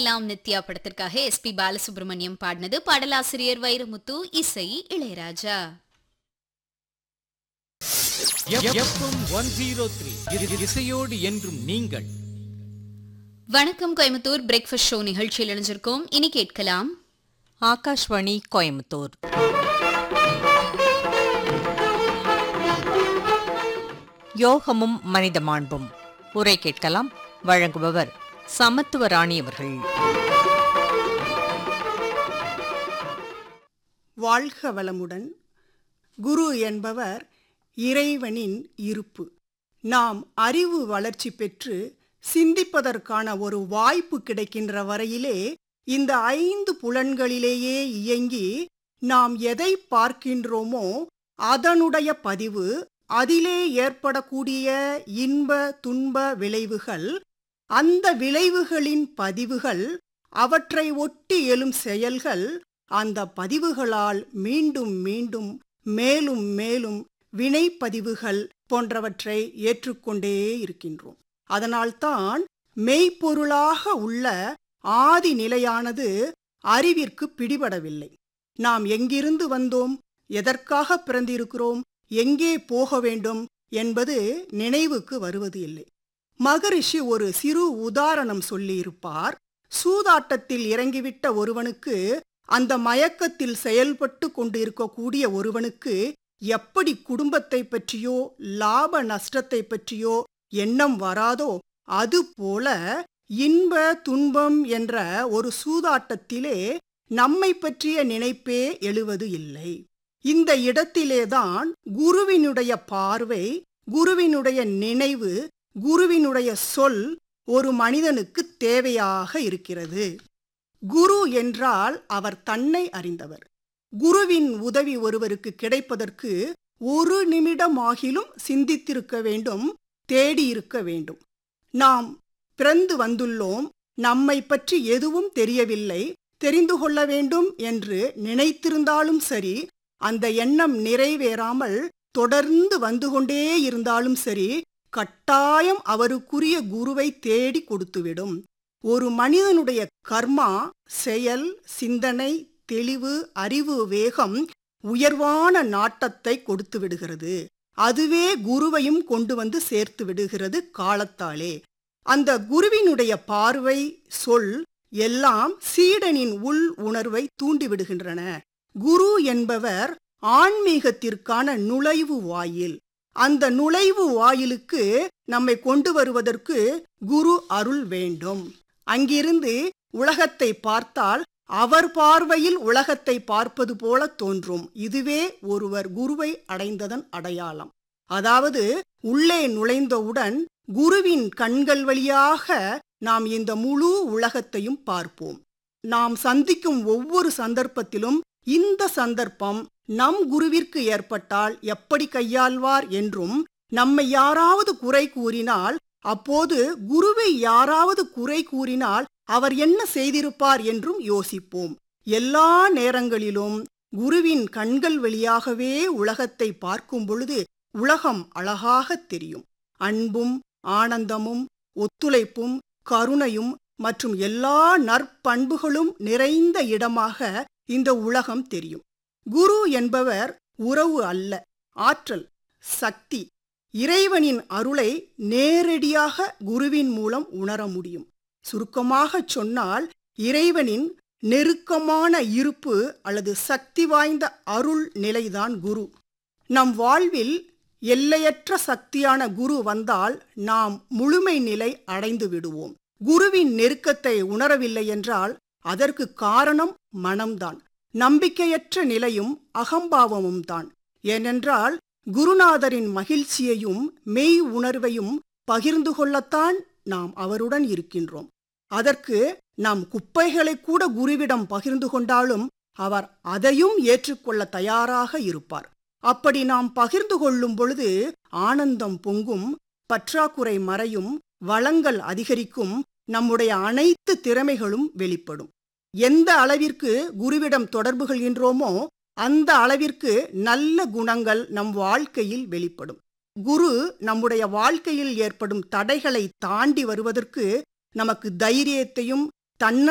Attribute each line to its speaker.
Speaker 1: எல்லாம் நித்யா படத்திற்காக எஸ்பி பாலசுப்ரமணியம் பாடினது பாடலாசிரியர் வைரமுத்து இசை Ilaiyaraaja
Speaker 2: FM one zero three இசையோடு என்றும் நீங்கள்
Speaker 1: வணக்கம் கோயம்புத்தூர் பிரேக்ஃபாஸ்ட் ஷோ நிகழ்ச்சியில் இணைஞ்சிருக்கோம் இனி கேட்கலாம்
Speaker 3: ஆகாஷ்வாணி கோயம்புத்தூர் யோகமும் மனித மாண்பும் உரை கேட்கலாம் வழங்குபவர் சமத்துவ ராணி அவர்கள்
Speaker 4: வாழ்க வளமுடன் குரு என்பவர் இறைவனின் இருப்பு நாம் அறிவு வளர்ச்சி பெற்று சிந்திப்பதற்கான ஒரு வாய்ப்பு கிடைக்கின்ற வரையிலே இந்த ஐந்து புலன்களிலேயே இயங்கி நாம் எதை பார்க்கின்றோமோ அதனுடைய பதிவு அதிலே ஏற்படக்கூடிய இன்ப துன்ப விளைவுகள் அந்த விளைவுகளின் பதிவுகள் அவற்றை ஒட்டி எழும் செயல்கள் அந்த பதிவுகளால் மீண்டும் மீண்டும் மேலும் மேலும் வினைப்பதிவுகள் போன்றவற்றை ஏற்றுக்கொண்டே இருக்கின்றோம் அதனால்தான் மெய்ப்பொருளாக உள்ள ஆதி நிலையானது அறிவிற்கு பிடிபடவில்லை நாம் எங்கிருந்து வந்தோம் எதற்காக பிறந்திருக்கிறோம் எங்கே போக வேண்டும் என்பது நினைவுக்கு வருவது இல்லை மகரிஷி ஒரு சிறு உதாரணம் சொல்லியிருப்பார் சூதாட்டத்தில் இறங்கிவிட்ட ஒருவனுக்கு அந்த மயக்கத்தில் செயல்பட்டு கொண்டிருக்கக்கூடிய ஒருவனுக்கு எப்படி குடும்பத்தை பற்றியோ லாப நஷ்டத்தை பற்றியோ எண்ணம் வராதோ அதுபோல இன்ப துன்பம் என்ற ஒரு சூதாட்டத்திலே நம்மை பற்றிய நினைப்பே எழுவது இல்லை இந்த இடத்திலேதான் குருவினுடைய பார்வை குருவினுடைய நினைவு குருவினுடைய சொல் ஒரு மனிதனுக்கு தேவையாக இருக்கிறது குரு என்றால் அவர் தன்னை அறிந்தவர் குருவின் உதவி ஒருவருக்கு கிடைப்பதற்கு ஒரு நிமிடமாகிலும் சிந்தித்திருக்க வேண்டும் தேடியிருக்க வேண்டும் நாம் பிறந்து வந்துள்ளோம் நம்மை பற்றி எதுவும் தெரியவில்லை தெரிந்து கொள்ள வேண்டும் என்று நினைத்திருந்தாலும் சரி அந்த எண்ணம் நிறைவேறாமல் தொடர்ந்து வந்து கொண்டே இருந்தாலும் சரி கட்டாயம் அவருக்குரிய குருவை தேடி கொடுத்துவிடும் ஒரு மனிதனுடைய கர்மா செயல் சிந்தனை தெளிவு அறிவு வேகம் உயர்வான நாட்டத்தை கொடுத்து விடுகிறது அதுவே குருவையும் கொண்டு வந்து சேர்த்து விடுகிறது காலத்தாலே அந்த குருவினுடைய பார்வை சொல் எல்லாம் சீடனின் உள் உணர்வை தூண்டிவிடுகின்றன குரு என்பவர் ஆன்மீகத்திற்கான நுழைவு வாயில் அந்த நுழைவு வாயிலுக்கு நம்மை கொண்டு வருவதற்கு குரு அருள் வேண்டும் அங்கிருந்து உலகத்தை பார்த்தால் அவர் பார்வையில் உலகத்தை பார்ப்பது போல தோன்றும் இதுவே ஒருவர் குருவை அடைந்ததன் அடையாளம் அதாவது உள்ளே நுழைந்தவுடன் குருவின் கண்கள் வழியாக நாம் இந்த முழு உலகத்தையும் பார்ப்போம் நாம் சந்திக்கும் ஒவ்வொரு சந்தர்ப்பத்திலும் இந்த சந்தர்ப்பம் நம் குருவிற்கு ஏற்பட்டால் எப்படி கையாள்வார் என்றும் நம்மை யாராவது குறை கூறினால் அப்போது குருவை யாராவது குறை கூறினால் அவர் என்ன செய்திருப்பார் என்றும் யோசிப்போம் எல்லா நேரங்களிலும் குருவின் கண்கள் வழியாகவே உலகத்தை பார்க்கும் பொழுது உலகம் அழகாகத் தெரியும் அன்பும் ஆனந்தமும் ஒத்துழைப்பும் கருணையும் மற்றும் எல்லா நற்பண்புகளும் நிறைந்த இடமாக இந்த உலகம் தெரியும் குரு என்பவர் உறவு அல்ல ஆற்றல் சக்தி இறைவனின் அருளை நேரடியாக குருவின் மூலம் உணர முடியும் சுருக்கமாகச் சொன்னால் இறைவனின் நெருக்கமான இருப்பு அல்லது சக்தி வாய்ந்த அருள் நிலைதான் குரு நம் வாழ்வில் எல்லையற்ற சக்தியான குரு வந்தால் நாம் முழுமை நிலை அடைந்து விடுவோம் குருவின் நெருக்கத்தை உணரவில்லை என்றால் அதற்கு காரணம் மனம்தான் நம்பிக்கையற்ற நிலையும் அகம்பாவமும் தான் ஏனென்றால் குருநாதரின் மகிழ்ச்சியையும் மெய் உணர்வையும் பகிர்ந்து கொள்ளத்தான் நாம் அவருடன் இருக்கின்றோம் அதற்கு நம் குப்பைகளை கூட குருவிடம் பகிர்ந்து கொண்டாலும் அவர் அதையும் ஏற்றுக்கொள்ள தயாராக இருப்பார் அப்படி நாம் பகிர்ந்து கொள்ளும் பொழுது ஆனந்தம் பொங்கும் பற்றாக்குறை மறையும் வளங்கள் அதிகரிக்கும் நம்முடைய அனைத்து திறமைகளும் வெளிப்படும் எந்த அளவிற்கு குருவிடம் தொடர்பு கொள்கின்றோமோ அந்த அளவிற்கு நல்ல குணங்கள் நம் வாழ்க்கையில் வெளிப்படும் குரு நம்முடைய வாழ்க்கையில் ஏற்படும் தடைகளை தாண்டி வருவதற்கு நமக்கு தைரியத்தையும் தன்ன